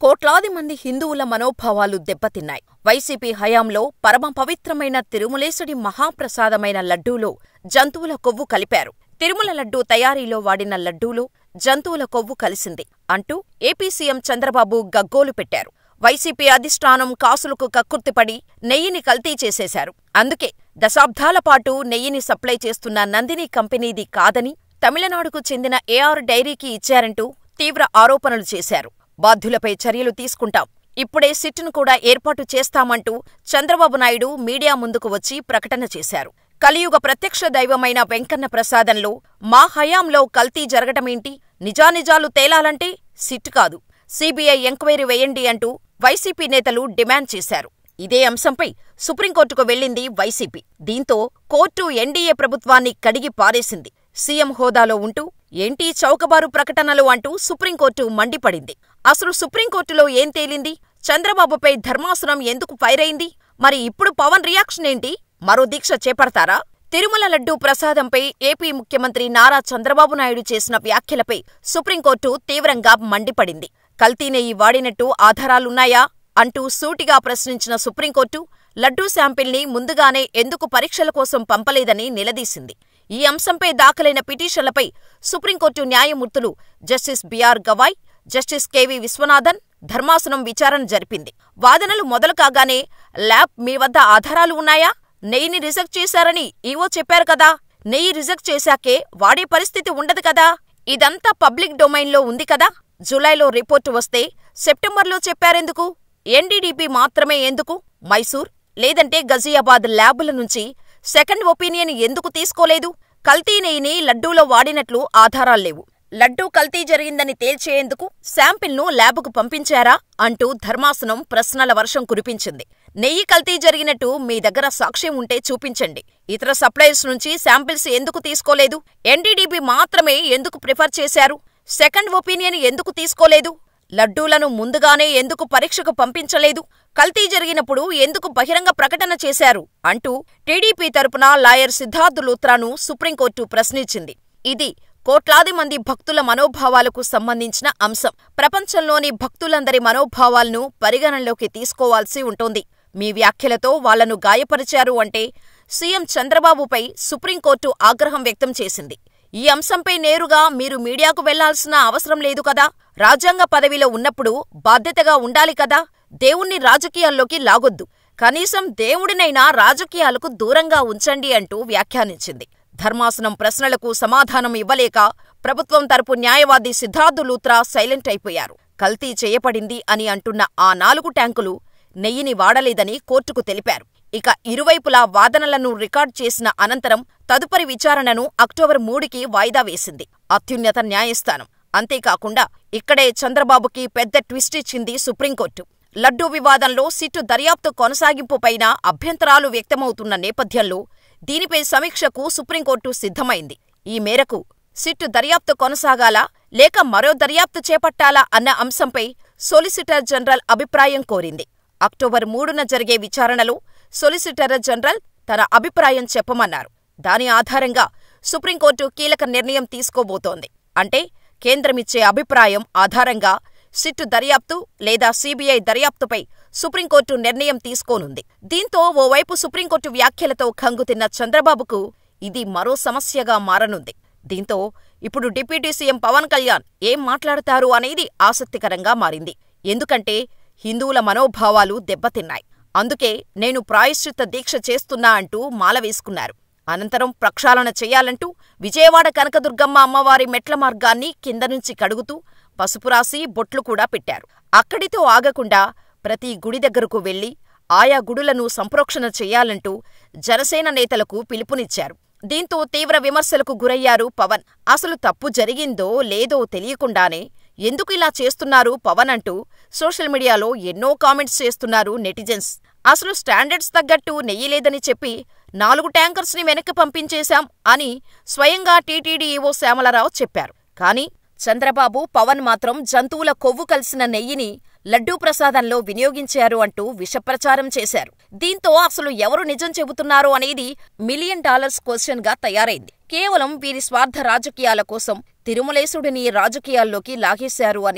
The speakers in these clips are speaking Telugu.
కోట్లాది మంది హిందువుల మనోభావాలు దెబ్బతిన్నాయి. వైసీపీ హయాంలో పరమ పవిత్రమైన తిరుమలేశుడి మహాప్రసాదమైన లడ్డూలో జంతువుల కొవ్వు కలిపారు. తిరుమల లడ్డూ తయారీలో వాడిన లడ్డూలో జంతువుల కొవ్వు కలిసింది అంటూ ఏపీ సీఎం చంద్రబాబు గగ్గోలు పెట్టారు. వైసీపీ అధిష్టానం కాసులకు కక్కుర్తిపడి నెయ్యిని కల్తీ చేసేశారు. అందుకే దశాబ్దాల పాటు నెయ్యిని సప్లై చేస్తున్న నందిని కంపెనీది కాదని తమిళనాడుకు చెందిన ఏఆర్ డైరీకి ఇచ్చారంటూ తీవ్ర ఆరోపణలు చేశారు. బాధ్యులపై చర్యలు తీసుకుంటాం. ఇప్పుడే సిట్టును కూడా ఏర్పాటు చేస్తామంటూ చంద్రబాబు నాయుడు మీడియా ముందుకు వచ్చి ప్రకటన చేశారు. కలియుగ ప్రత్యక్ష దైవమైన వెంకన్న ప్రసాదంలో మా హయాంలో కల్తీ జరగటమేంటి? నిజానిజాలు తేలాలంటే సిట్ కాదు, సీబీఐ ఎంక్వైరీ వేయండి అంటూ వైసీపీ నేతలు డిమాండ్ చేశారు. ఇదే అంశంపై సుప్రీంకోర్టుకు వెళ్లింది వైసీపీ. దీంతో కోర్టు ఎన్డీఏ ప్రభుత్వాన్ని కడిగి పారేసింది. సీఎం హోదాలో ఉంటూ ఏంటీ చౌకబారు ప్రకటనలు అంటూ సుప్రీంకోర్టు మండిపడింది. అసలు సుప్రీంకోర్టులో ఏం తేలింది? చంద్రబాబుపై ధర్మాసనం ఎందుకు ఫైరైంది? మరి ఇప్పుడు పవన్ రియాక్షన్ ఏంటి? మరో దీక్ష చేపడతారా? తిరుమల లడ్డూ ప్రసాదంపై ఏపీ ముఖ్యమంత్రి నారా చంద్రబాబు నాయుడు చేసిన వ్యాఖ్యలపై సుప్రీంకోర్టు తీవ్రంగా మండిపడింది. కల్తీ నెయ్యి వాడినట్టు ఆధారాలున్నాయా? అంటూ సూటిగా ప్రశ్నించిన సుప్రీంకోర్టు లడ్డూ శాంపిల్ని ముందుగానే ఎందుకు పరీక్షల కోసం పంపలేదని నిలదీసింది. ఈ అంశంపై దాఖలైన పిటిషన్లపై సుప్రీంకోర్టు న్యాయమూర్తులు justice B R Gavai, justice K V Viswanathan ధర్మాసనం విచారణ జరిపింది. వాదనలు మొదలు కాగానే ల్యాబ్ మీ వద్ద ఆధారాలు ఉన్నాయా? నెయ్యిని రిజెక్ట్ చేశారని ఈవో చెప్పారు కదా? నెయ్యి రిజెక్ట్ చేశాకే వాడే పరిస్థితి ఉండదు కదా? ఇదంతా పబ్లిక్ డొమైన్లో ఉంది కదా? జులైలో రిపోర్టు వస్తే సెప్టెంబర్లో చెప్పారెందుకు? ఎన్డీడీపీ మాత్రమే ఎందుకు? మైసూర్, లేదంటే గజియాబాద్ ల్యాబుల నుంచి సెకండ్ ఒపీనియన్ ఎందుకు తీసుకోలేదు? కల్తీ నెయ్యిని లడ్డూలో వాడినట్లు ఆధారాల్లేవు. లడ్డూ కల్తీ జరిగిందని తేల్చేందుకు శాంపిల్ను ల్యాబుకు పంపించారా? అంటూ ధర్మాసనం ప్రశ్నల వర్షం కురిపించింది. నెయ్యి కల్తీ జరిగినట్టు మీ దగ్గర సాక్ష్యం ఉంటే చూపించండి. ఇతర సప్లయర్స్ నుంచి శాంపిల్స్ ఎందుకు తీసుకోలేదు? ఎన్డీడీబీ మాత్రమే ఎందుకు ప్రిఫర్ చేశారు? సెకండ్ ఒపీనియన్ ఎందుకు తీసుకోలేదు? లడ్డూలను ముందుగానే ఎందుకు పరీక్షకు పంపించలేదు? కల్తీ జరిగినప్పుడు ఎందుకు బహిరంగ ప్రకటన చేశారు? అంటూ టీడీపీ తరపున లాయర్ సిద్ధార్థ్ లూత్రాను సుప్రీంకోర్టు ప్రశ్నించింది. ఇది కోట్లాది మంది భక్తుల మనోభావాలకు సంబంధించిన అంశం. ప్రపంచంలోని భక్తులందరి మనోభావాలను పరిగణనలోకి తీసుకోవాల్సి ఉంటుంది. మీ వ్యాఖ్యలతో వాళ్లను గాయపరిచారు అంటే సీఎం చంద్రబాబుపై సుప్రీంకోర్టు ఆగ్రహం వ్యక్తం చేసింది. ఈ అంశంపై నేరుగా మీరు మీడియాకు వెళ్లాల్సిన అవసరం లేదు కదా? రాజ్యాంగ పదవిలో ఉన్నప్పుడు బాధ్యతగా ఉండాలి కదా? దేవుణ్ణి రాజకీయాల్లోకి లాగొద్దు. కనీసం దేవుడినైనా రాజకీయాలకు దూరంగా ఉంచండి అంటూ వ్యాఖ్యానించింది. ధర్మాసనం ప్రశ్నలకు సమాధానం ఇవ్వలేక ప్రభుత్వం తరపు న్యాయవాది సిద్ధార్థ్ లూత్రా సైలెంట్ అయిపోయారు. కల్తీ చేయబడింది అని అంటున్న ఆ నాలుగు ట్యాంకులు నెయ్యిని వాడలేదని కోర్టుకు తెలిపారు. ఇక ఇరువైపులా వాదనలను రికార్డ్ చేసిన అనంతరం తదుపరి విచారణను అక్టోబర్ మూడుకి వాయిదా వేసింది అత్యున్నత న్యాయస్థానం. అంతేకాకుండా ఇక్కడే చంద్రబాబుకి పెద్ద ట్విస్ట్ ఇచ్చింది సుప్రీంకోర్టు. లడ్డూ వివాదంలో సిట్టు దర్యాప్తు కొనసాగింపుపైన అభ్యంతరాలు వ్యక్తమవుతున్న నేపథ్యంలో దీనిపై సమీక్షకు సుప్రీంకోర్టు సిద్ధమైంది. ఈ మేరకు సిట్టు దర్యాప్తు కొనసాగాలా లేక మరో దర్యాప్తు చేపట్టాలా అన్న అంశంపై సొలిసిటర్ జనరల్ అభిప్రాయం కోరింది. అక్టోబర్ మూడున జరిగే విచారణలో సొలిసిటర్ జనరల్ తన అభిప్రాయం చెప్పమన్నారు. దాని ఆధారంగా సుప్రీంకోర్టు కీలక నిర్ణయం తీసుకోబోతోంది. అంటే కేంద్రమిచ్చే అభిప్రాయం ఆధారంగా సిట్టు దర్యాప్తు లేదా సీబీఐ దర్యాప్తుపై సుప్రీంకోర్టు నిర్ణయం తీసుకోనుంది. దీంతో ఓవైపు సుప్రీంకోర్టు వ్యాఖ్యలతో ఖంగుతిన్న చంద్రబాబుకు ఇది మరో సమస్యగా మారనుంది. దీంతో ఇప్పుడు డిప్యూటీ సీఎం పవన్ కళ్యాణ్ ఏం మాట్లాడతారు అనేది ఆసక్తికరంగా మారింది. ఎందుకంటే హిందువుల మనోభావాలు దెబ్బతిన్నాయి. అందుకే నేను ప్రాయశ్చిత్త దీక్ష చేస్తున్నా అంటూ మాల వేసుకున్నారు. అనంతరం ప్రక్షాళన చెయ్యాలంటూ విజయవాడ కనకదుర్గమ్మ అమ్మవారి మెట్ల మార్గాన్ని కిందనుంచి కడుగుతూ పసుపు రాసి బొట్లు కూడా పెట్టారు. అక్కడితో ఆగకుండా ప్రతి గుడి దగ్గరకు వెళ్లి ఆయా గుడులను సంప్రోక్షణ చెయ్యాలంటూ జనసేన నేతలకు పిలుపునిచ్చారు. దీంతో తీవ్ర విమర్శలకు గురయ్యారు పవన్. అసలు తప్పు జరిగిందో లేదో తెలియకుండానే ఎందుకు ఇలా చేస్తున్నారు పవన్ అంటూ సోషల్ మీడియాలో ఎన్నో కామెంట్స్ చేస్తున్నారు నెటిజన్స్. అసలు స్టాండర్డ్స్ తగ్గట్టు నెయ్యి లేదని చెప్పి నాలుగు ట్యాంకర్స్ ని వెనక్కి పంపించేశాం అని స్వయంగా టీటీడీ ఈవో శ్యామలరావు చెప్పారు. కానీ చంద్రబాబు, పవన్ మాత్రం జంతువుల కొవ్వు కలిసిన నెయ్యిని లడ్డూ ప్రసాదంలో వినియోగించారు అంటూ విషప్రచారం చేశారు. దీంతో అసలు ఎవరు నిజం చెబుతున్నారు అనేది మిలియన్ డాలర్స్ క్వశ్చన్ గా తయారైంది. కేవలం వీరి స్వార్థ రాజకీయాల కోసం తిరుమలేశుడిని రాజకీయాల్లోకి లాగేశారు అని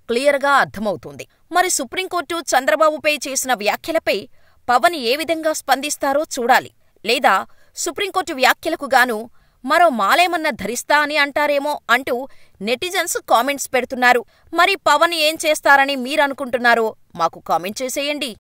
క్లియర్గా అర్థమవుతోంది. మరి సుప్రీంకోర్టు చంద్రబాబుపై చేసిన వ్యాఖ్యలపై పవన్ ఏ విధంగా స్పందిస్తారో చూడాలి. లేదా సుప్రీంకోర్టు వ్యాఖ్యలకు గాను మరో మాలేమన్నా ధరిస్తా అని అంటారేమో అంటూ నెటిజన్స్ కామెంట్స్ పెడుతున్నారు. మరి పవన్ ఏం చేస్తారని మీరనుకుంటున్నారో మాకు కామెంట్ చేసేయండి.